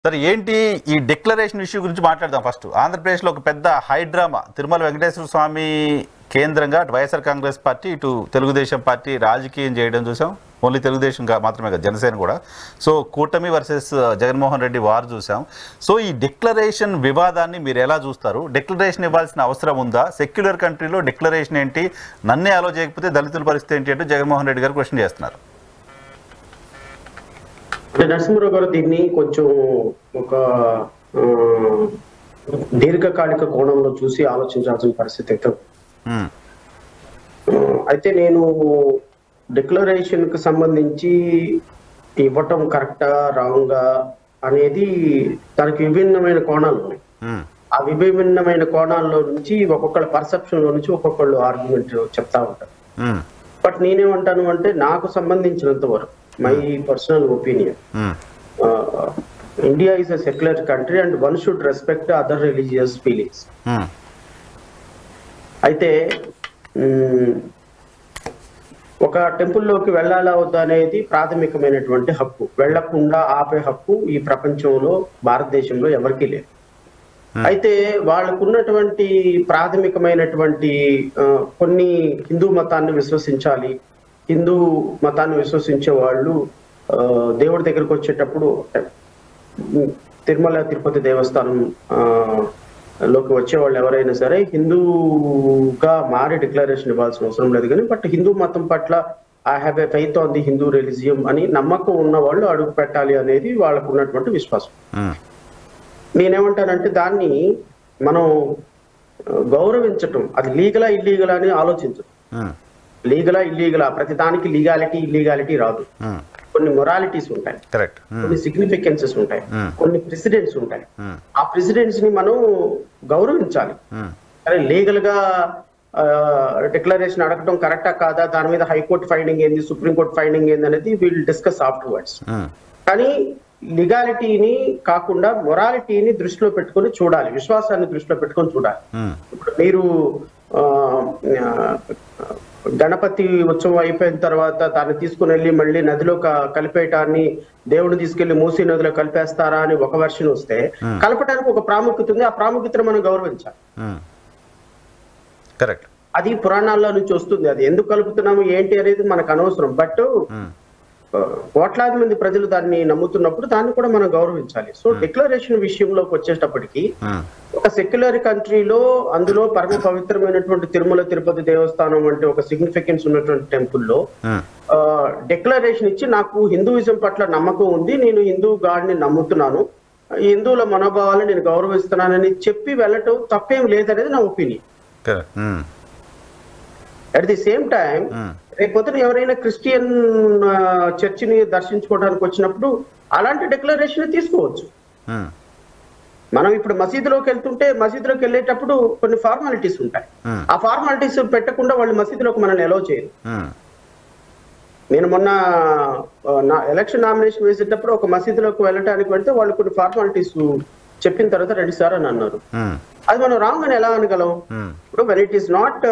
సరే ఏంటి ఈ డిక్లరేషన్ ఇష్యూ గురించి మాట్లాడదాం ఫస్ట్ ఆంధ్రప్రదేశ్లో ఒక పెద్ద హైడ్రామా తిరుమల వెంకటేశ్వర స్వామి కేంద్రంగా అటు వైఎస్ఆర్ కాంగ్రెస్ పార్టీ ఇటు తెలుగుదేశం పార్టీ రాజకీయం చేయడం చూసాం ఓన్లీ తెలుగుదేశం కా- మాత్రమే కాదు జనసేన కూడా సో కూటమి వర్సెస్ జగన్మోహన్ రెడ్డి వారు చూసాం సో ఈ డిక్లరేషన్ వివాదాన్ని మీరు ఎలా చూస్తారు డిక్లరేషన్ ఇవ్వాల్సిన అవసరం ఉందా సెక్యులర్ కంట్రీలో డిక్లరేషన్ ఏంటి నన్నే అలో చేయకపోతే దళితుల పరిస్థితి ఏంటి అంటే జగన్మోహన్ రెడ్డి గారు క్వశ్చన్ చేస్తున్నారు అంటే నరసింహరావు గారు దీన్ని కొంచెం ఒక ఆ, దీర్ఘకాలిక కోణంలో చూసి ఆలోచించాల్సిన పరిస్థితి అయితే ఉంది. ఉమ్, ఆ, అయితే నేను డిక్లరేషన్ కి సంబంధించి ఇవ్వటం కరెక్టా రాంగా అనేది దానికి విభిన్నమైన కోణాలు ఉన్నాయి ఉమ్, ఆ విభిన్నమైన కోణాల్లో నుంచి ఒక్కొక్కళ్ళ పర్సెప్షన్ లో నుంచి ఒక్కొక్కళ్ళు ఆర్గ్యుమెంట్ చెప్తా ఉంటారు ఉమ్, బట్ నేనేమంటాను అంటే నాకు సంబంధించినంత వరకు my personal opinion um, India is a secular country and one should respect other religious feelings um, అయితే మ్, ఒక టెంపుల్లోకి వెళ్ళాలా వద్దా అనేది ప్రాథమికమైనటువంటి హక్కు వెళ్లకుండా ఆపే హక్కు ఈ ప్రపంచంలో భారతదేశంలో ఎవరికీ లేదు అయితే వాళ్ళకున్నటువంటి ప్రాథమికమైనటువంటి ఆ, కొన్ని హిందూ మతాన్ని విశ్వసించాలి హిందూ మతాన్ని విశ్వసించే వాళ్ళు ఆ, దేవుడి దగ్గరకు వచ్చేటప్పుడు ఉమ్, తిరుమల తిరుపతి దేవస్థానం ఆ, లోకి వచ్చే వాళ్ళు ఎవరైనా సరే హిందూగా మారి డిక్లరేషన్ ఇవ్వాల్సిన అవసరం లేదు కానీ బట్ హిందూ మతం పట్ల I have a faith on the Hindu religion అని నమ్మకం ఉన్న వాళ్ళు అడుగు పెట్టాలి అనేది వాళ్ళకు ఉన్నటువంటి విశ్వాసం ఉమ్, నేనేమంటానంటే దాన్ని మనం ఆ, గౌరవించటం అది లీగలా ఇల్లీగలా అని ఆలోచించడం ఉమ్, లీగలా ఇల్లీగలా ప్రతి దానికి లీగాలిటీ ఇల్లీగాలిటీ రాదు ఉమ్, కొన్ని మొరాలిటీస్ ఉంటాయి కరెక్ట్ ఉమ్, కొన్ని సిగ్నిఫికెన్సెస్ ఉంటాయి Hmm. కొన్ని ప్రెసిడెంట్స్ ఉంటాయి ఉమ్, ఆ ప్రెసిడెంట్స్ ని మనం గౌరవించాలి ఉమ్, అరే లీగల్ గా డిక్లరేషన్ అడగటం కరెక్టా కాదా దాని మీద హైకోర్టు ఫైండింగ్ ఏంది సుప్రీంకోర్టు ఫైండింగ్ ఏంది అనేది we'll discuss afterwards um, కానీ లిగాలిటీని కాకుండా మొరాలిటీని దృష్టిలో పెట్టుకొని చూడాలి విశ్వాసాన్ని దృష్టిలో పెట్టుకొని చూడాలి ఉమ్, ఇప్పుడు మీరు ఆ, ఆ, గణపతి ఉత్సవం అయిపోయిన తర్వాత దాన్ని తీసుకుని వెళ్ళి మళ్ళీ నదిలో క- కలిపేయటాన్ని దేవుడిని తీసుకెళ్లి మూసీ నదిలో కలిపేస్తారా అని ఒక వర్షన్ వస్తే కలపడానికి ఒక ప్రాముఖ్యత ఉంది ఆ ప్రాముఖ్యతను మనం గౌరవించాలి ఉమ్. కరెక్ట్ అది పురాణాల్లో నుంచి వస్తుంది అది ఎందుకు కలుపుతున్నాము ఏంటి అనేది మనకు అనవసరం బట్ ఉమ్, కోట్లాది మంది ప్రజలు దాన్ని నమ్ముతున్నప్పుడు దాన్ని కూడా మనం గౌరవించాలి సో డిక్లరేషన్ విషయంలోకి వచ్చేటప్పటికి ఉమ్, ఒక సెక్యులర్ కంట్రీలో అందులో పరమ పవిత్రమైనటువంటి తిరుమల తిరుపతి దేవస్థానం అంటే ఒక సిగ్నిఫికెన్స్ ఉన్నటువంటి టెంపుల్లో ఉమ్, డిక్లరేషన్ ఇచ్చి నాకు హిందూయిజం పట్ల నమ్మకం ఉంది నేను హిందూ గాడ్ ని నమ్ముతున్నాను హిందువుల మనోభావాలను నేను గౌరవిస్తున్నానని చెప్పి వెళ్ళటం తప్పేం లేదనేది నా opinion correct um, at the same time um, రేపొద్దున ఎవరైనా క్రిస్టియన్ ఆ, చర్చిని దర్శించుకోవడానికి వచ్చినప్పుడు అలాంటి డిక్లరేషన్ తీసుకోవచ్చు ఉమ్, మనం ఇప్పుడు మసీదులోకి వెళ్తుంటే మసీదులోకి వెళ్ళేటప్పుడు కొన్ని ఫార్మాలిటీస్ ఉంటాయి ఉమ్, ఆ ఫార్మాలిటీస్ పెట్టకుండా వాళ్ళు మసీదులోకి మనల్ని ఎలో చేయరు ఉమ్, నేను మొన్న ఆ, నా ఎలక్షన్ నామినేషన్ వేసేటప్పుడు ఒక మసీదులోకి వెళ్ళటానికి వెళ్తే వాళ్ళు కొన్ని ఫార్మాలిటీస్ చెప్పిన తర్వాత రెడీ సార్ అని అన్నారు ఉమ్, అది మనం రాంగ్ అని ఎలా అనగలం ఉమ్, ఇప్పుడు when it is not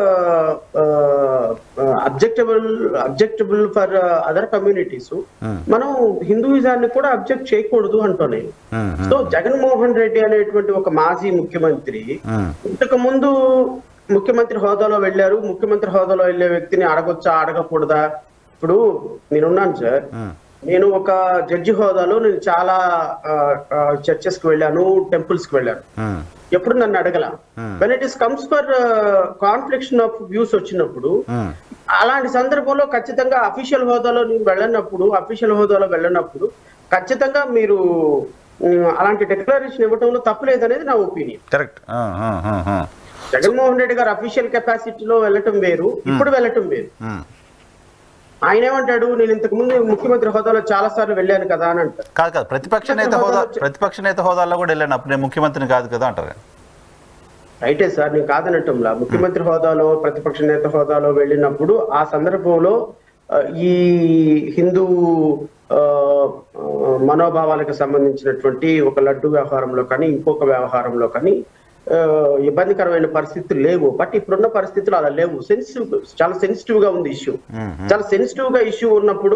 objectable objectable for other communities Hmm. మనం హిందూయిజాన్ని కూడా అబ్జెక్ట్ చేయకూడదు అంటాను నేను ఉమ్, సో జగన్మోహన్ రెడ్డి అనేటువంటి ఒక మాజీ ముఖ్యమంత్రి ఉమ్, ఇంతకు ముందు ముఖ్యమంత్రి హోదాలో వెళ్ళారు ముఖ్యమంత్రి హోదాలో వెళ్ళే వ్యక్తిని అడగొచ్చా అడగకూడదా ఇప్పుడు నేనున్నాను సార్ ఉమ్, నేను ఒక జడ్జి హోదాలో నేను చాలా చర్చెస్ కి వెళ్ళాను టెంపుల్స్ కి వెళ్ళాను ఉమ్, ఎప్పుడు నన్ను అడగల Hmm. When it is comes for confliction of views వచ్చినప్పుడు ఉమ్, అలాంటి సందర్భంలో ఖచ్చితంగా అఫీషియల్ హోదాలో నేను వెళ్ళినప్పుడు అఫీషియల్ హోదాలో వెళ్ళినప్పుడు ఖచ్చితంగా మీరు ఉమ్, అలాంటి డిక్లరేషన్ ఇవ్వడంలో తప్పులేదనేది నా ఒపీనియన్ కరెక్ట్ ఆ, ఆ, ఆ, ఆ. జగన్మోహన్ రెడ్డి గారు అఫీషియల్ కెపాసిటీలో వెళ్ళటం వేరు ఇప్పుడు వెళ్ళటం వేరు ఉమ్. ఆయన ఏమంటాడు నేను ఇంతకు ముందు ముఖ్యమంత్రి హోదాలో చాలా సార్లు వెళ్ళాను కదా అని అంటారు కాదు కాదు ప్రతిపక్ష నేత హోదా ప్రతిపక్ష నేత హోదాల్లో కూడా వెళ్ళాను అప్పుడు నేను ముఖ్యమంత్రిని కాదు కదా అంటారు రైటే సార్ నేను కాదనటంలా ముఖ్యమంత్రి హోదాలో ప్రతిపక్ష నేత హోదాలో వెళ్ళినప్పుడు ఆ సందర్భంలో ఆ, ఈ హిందూ ఆ, ఆ, మనోభావాలకు సంబంధించినటువంటి ఒక లడ్డు వ్యవహారంలో కానీ ఇంకొక వ్యవహారంలో కానీ ఆ, ఇబ్బందికరమైన పరిస్థితులు లేవు బట్ ఇప్పుడున్న పరిస్థితులు అలా లేవు సెన్సిటివ్ చాలా సెన్సిటివ్ గా ఉంది ఇష్యూ ఉమ్, చాలా సెన్సిటివ్ గా ఇష్యూ ఉన్నప్పుడు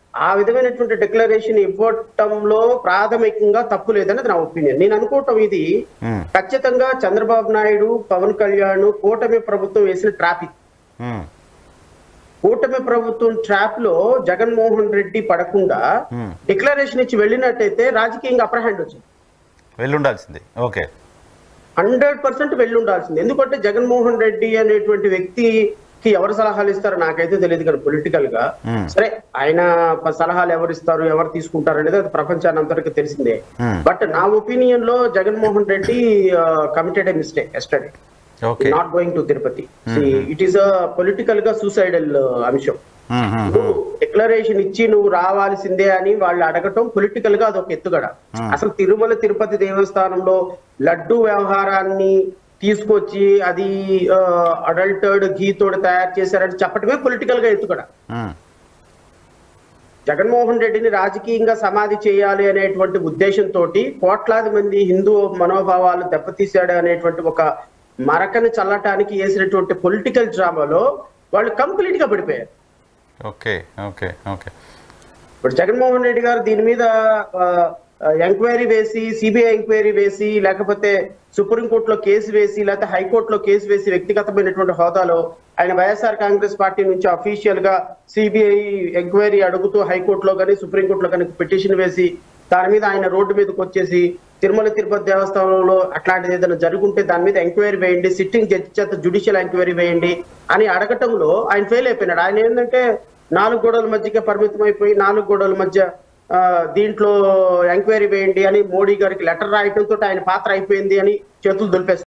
ఆ విధమైనటువంటి డిక్లరేషన్ ఇవ్వటంలో ప్రాథమికంగా తప్పు లేదన్నది నా ఒపీనియన్ నేను అనుకోవటం ఇది ఉమ్, ఖచ్చితంగా చంద్రబాబు నాయుడు పవన్ కళ్యాణ్ కూటమి ప్రభుత్వం వేసిన ట్రాప్ ఇది ఉమ్, కూటమి ప్రభుత్వం ట్రాప్ లో జగన్మోహన్ రెడ్డి పడకుండా ఉమ్. డిక్లరేషన్ ఇచ్చి వెళ్ళినట్టయితే రాజకీయంగా అప్పర్ హ్యాండ్ వచ్చింది వెళ్ళుండాల్సింది ఓకే హండ్రెడ్ పర్సెంట్ వెళ్ళి ఉండాల్సింది ఎందుకంటే జగన్మోహన్ రెడ్డి అనేటువంటి వ్యక్తికి ఎవరు సలహాలు ఇస్తారో నాకైతే తెలియదు కానీ పొలిటికల్ గా Hmm. సరే ఆయన ప- సలహాలు ఎవరు ఇస్తారు ఎవరు తీసుకుంటారు అనేది అది ప్రపంచాన్ని అంతటికి తెలిసిందే Hmm. బట్ నా ఒపీనియన్ లో Jaganmohan Reddy committed a mistake yesterday okay not going to Tirupati it is political గా సూసైడల్ అంశం ఉమ్, ఉమ్, నువ్వు డిక్లరేషన్ ఇచ్చి నువ్వు రావాల్సిందే అని వాళ్ళు అడగటం పొలిటికల్ గా అదొక ఎత్తుగడ అసలు తిరుమల తిరుపతి దేవస్థానంలో లడ్డు వ్యవహారాన్ని తీసుకొచ్చి అది అడల్టర్డ్ ఘీతోడు తయారు చేశారని చెప్పటమే పొలిటికల్ గా ఎత్తుగడ ఉమ్, జగన్మోహన్ రెడ్డిని రాజకీయంగా సమాధి చేయాలి అనేటువంటి ఉద్దేశంతో కోట్లాది మంది హిందూ మనోభావాలు దెబ్బతీశాడు అనేటువంటి ఒక మరకని చల్లటానికి వేసినటువంటి పొలిటికల్ డ్రామాలో వాళ్ళు కంప్లీట్ గా పడిపోయారు ఓకే ఓకే ఓకే ఇప్పుడు జగన్మోహన్ రెడ్డి గారు దీని మీద ఎంక్వైరీ వేసి సిబిఐ ఎంక్వైరీ వేసి లేకపోతే సుప్రీంకోర్టులో కేసు వేసి లేకపోతే హైకోర్టులో కేసు వేసి వ్యక్తిగతమైనటువంటి హోదాలో ఆయన వైఎస్ఆర్ కాంగ్రెస్ పార్టీ నుంచి అఫీషియల్ గా సిబిఐ ఎంక్వైరీ అడుగుతూ హైకోర్టులో కానీ సుప్రీంకోర్టులో కానీ పిటిషన్ వేసి దాని మీద ఆయన రోడ్డు మీదకి వచ్చేసి తిరుమల తిరుపతి దేవస్థానంలో అట్లాంటిది ఏదైనా జరుగుంటే దాని మీద ఎంక్వైరీ వేయండి సిట్టింగ్ జడ్జి చేత జుడిషియల్ ఎంక్వైరీ వేయండి అని అడగటంలో ఆయన ఫెయిల్ అయిపోయినాడు ఆయన ఏంటంటే నాలుగు గోడల మధ్యకే పరిమితం అయిపోయి నాలుగు గోడల మధ్య ఆ, దీంట్లో ఎంక్వైరీ వేయండి అని మోడీ గారికి లెటర్ రాయటంతో ఆయన పాత్ర అయిపోయింది అని చేతులు దులిపేస్తారు